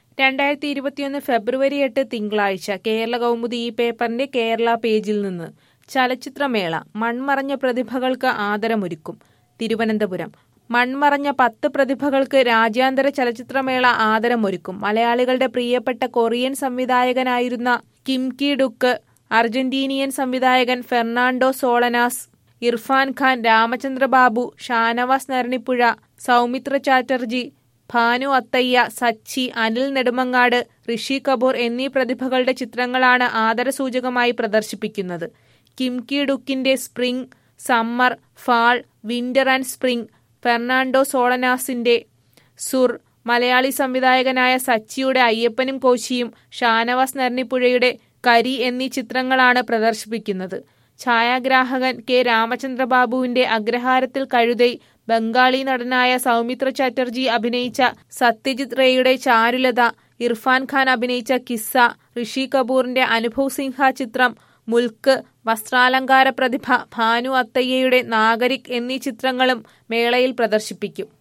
രണ്ടായിരത്തി ഇരുപത്തിയൊന്ന് ഫെബ്രുവരി എട്ട് തിങ്കളാഴ്ച കേരള കൗമുദി ഈ പേപ്പറിന്റെ കേരള പേജിൽ നിന്ന് ചലച്ചിത്രമേള മൺമറഞ്ഞ പ്രതിഭകൾക്ക് ആദരമൊരുക്കും തിരുവനന്തപുരം മൺമറഞ്ഞ പത്ത് പ്രതിഭകൾക്ക് രാജ്യാന്തര ചലച്ചിത്രമേള ആദരമൊരുക്കും മലയാളികളുടെ പ്രിയപ്പെട്ട കൊറിയൻ സംവിധായകനായിരുന്ന കിം കി ഡുക്ക് അർജന്റീനിയൻ സംവിധായകൻ ഫെർണാണ്ടോ സോളനാസ് ഇർഫാൻ ഖാൻ രാമചന്ദ്ര ബാബു ഷാനവാസ് നരണിപ്പുഴ സൗമിത്ര ചാറ്റർജി ഭാനു അത്തയ്യ സച്ചി അനിൽ നെടുമങ്ങാട് ഋഷി കപൂർ എന്നീ പ്രതിഭകളുടെ ചിത്രങ്ങളാണ് ആദരസൂചകമായി പ്രദർശിപ്പിക്കുന്നത് കിം കി ഡുക്കിന്റെ Spring Summer Fall Winter and Spring Fernando സോളനാസിന്റെ സുർ മലയാളി സംവിധായകനായ സച്ചിയുടെ അയ്യപ്പനും കോശിയും ഷാനവാസ് നരണിപ്പുഴയുടെ കരി എന്നീ ചിത്രങ്ങളാണ് പ്രദർശിപ്പിക്കുന്നത് ഛായാഗ്രാഹകൻ കെ രാമചന്ദ്രബാബുവിന്റെ അഗ്രഹാരത്തിൽ കഴുതൈ ബംഗാളി നടനായ സൗമിത്ര ചാറ്റർജി അഭിനയിച്ച സത്യജിത് റേയുടെ ചാരുലത ഇർഫാൻ ഖാൻ അഭിനയിച്ച കിസ്സ ഋഷി കപൂറിന്റെ അനുഭവ് സിൻഹ ചിത്രം മുൽക്ക് വസ്ത്രാലങ്കാര പ്രതിഭ ഭാനു അത്തയ്യയുടെ നാഗരിക് എന്നീ ചിത്രങ്ങളും മേളയിൽ പ്രദർശിപ്പിക്കും